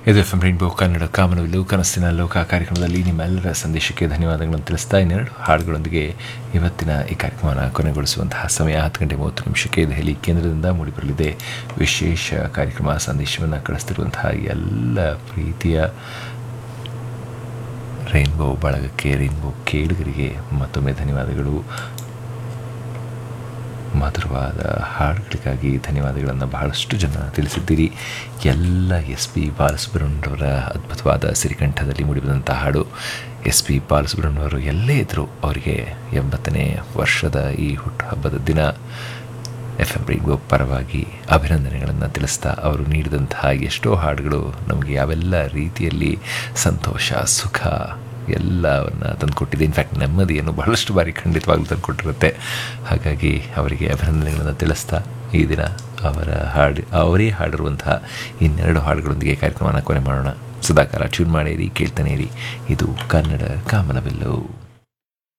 ಇದು F M rainbow Kannada ಕಾಮನವಿಲ್ಲು ಕನಸಿನ ಲೋಕ ಕಾರ್ಯಕ್ರಮದಲ್ಲಿ ನಿಮ್ಮೆಲ್ಲರ ಸಂದೇಶಕ್ಕೆ ಧನ್ಯವಾದಗಳನ್ನು ತಿಳಿಸ್ತಾ ಇನ್ನೆರಡು ಹಾಡುಗಳೊಂದಿಗೆ ಇವತ್ತಿನ ಈ ಕಾರ್ಯಕ್ರಮವನ್ನು ಕೊನೆಗೊಳಿಸುವಂತಹ ಸಮಯ ಹತ್ತು ಗಂಟೆ ಮೂವತ್ತು ನಿಮಿಷಕ್ಕೆ ದೆಹಲಿ ಕೇಂದ್ರದಿಂದ ಮೂಡಿಬರಲಿದೆ ವಿಶೇಷ ಕಾರ್ಯಕ್ರಮ ಸಂದೇಶವನ್ನು ಕಳಿಸ್ತಿರುವಂತಹ ಎಲ್ಲ ಪ್ರೀತಿಯ ರೈನ್ಬೋ ಬಳಗಕ್ಕೆ ರೈನ್ಬೋ ಕೇಳುಗರಿಗೆ ಮತ್ತೊಮ್ಮೆ ಧನ್ಯವಾದಗಳು ಮಧುರವಾದ ಹಾಡುಗಳಿಗಾಗಿ ಧನ್ಯವಾದಗಳನ್ನು ಬಹಳಷ್ಟು ಜನ ತಿಳಿಸಿದ್ದೀರಿ ಎಲ್ಲ ಎಸ್ ಪಿ ಬಾಲಸುಬ್ರಹ್ಮಣ್ಯರವರ ಅದ್ಭುತವಾದ ಸಿರಿಕಂಠದಲ್ಲಿ ಮೂಡಿಬಂದಂಥ ಹಾಡು ಎಸ್ ಪಿ ಬಾಲಸುಬ್ರಹ್ಮಣ್ಯವರು ಎಲ್ಲೇ ಇದ್ದರೂ ಅವರಿಗೆ ಎಂಬತ್ತನೇ ವರ್ಷದ ಈ ಹುಟ್ಟುಹಬ್ಬದ ದಿನ ಎಫ್ ಎಂ ರೈನ್ಬೋ ಪರವಾಗಿ ಅಭಿನಂದನೆಗಳನ್ನು ತಿಳಿಸ್ತಾ ಅವರು ನೀಡಿದಂತಹ ಎಷ್ಟೋ ಹಾಡುಗಳು ನಮಗೆ ಯಾವೆಲ್ಲ ರೀತಿಯಲ್ಲಿ ಸಂತೋಷ ಸುಖ ಎಲ್ಲವನ್ನು ತಂದುಕೊಟ್ಟಿದೆ ಇನ್ಫ್ಯಾಕ್ಟ್ ನೆಮ್ಮದಿಯನ್ನು ಬಹಳಷ್ಟು ಬಾರಿ ಖಂಡಿತವಾಗ್ಲೂ ತಂದುಕೊಟ್ಟಿರುತ್ತೆ ಹಾಗಾಗಿ ಅವರಿಗೆ ಅಭಿನಂದನೆಗಳನ್ನು ತಿಳಿಸ್ತಾ ಈ ದಿನ ಅವರ ಹಾಡು ಅವರೇ ಹಾಡಿರುವಂತಹ ಇನ್ನೆರಡು ಹಾಡುಗಳೊಂದಿಗೆ ಕಾರ್ಯಕ್ರಮನ ಕೊನೆ ಮಾಡೋಣ ಸದಾಕಾಲ ಟ್ಯೂನ್ ಮಾಡಿರಿ ಕೇಳ್ತಾನೆ ಇರಿ ಇದು ಕನ್ನಡ ಕಾಮನವೆಲ್ಲವು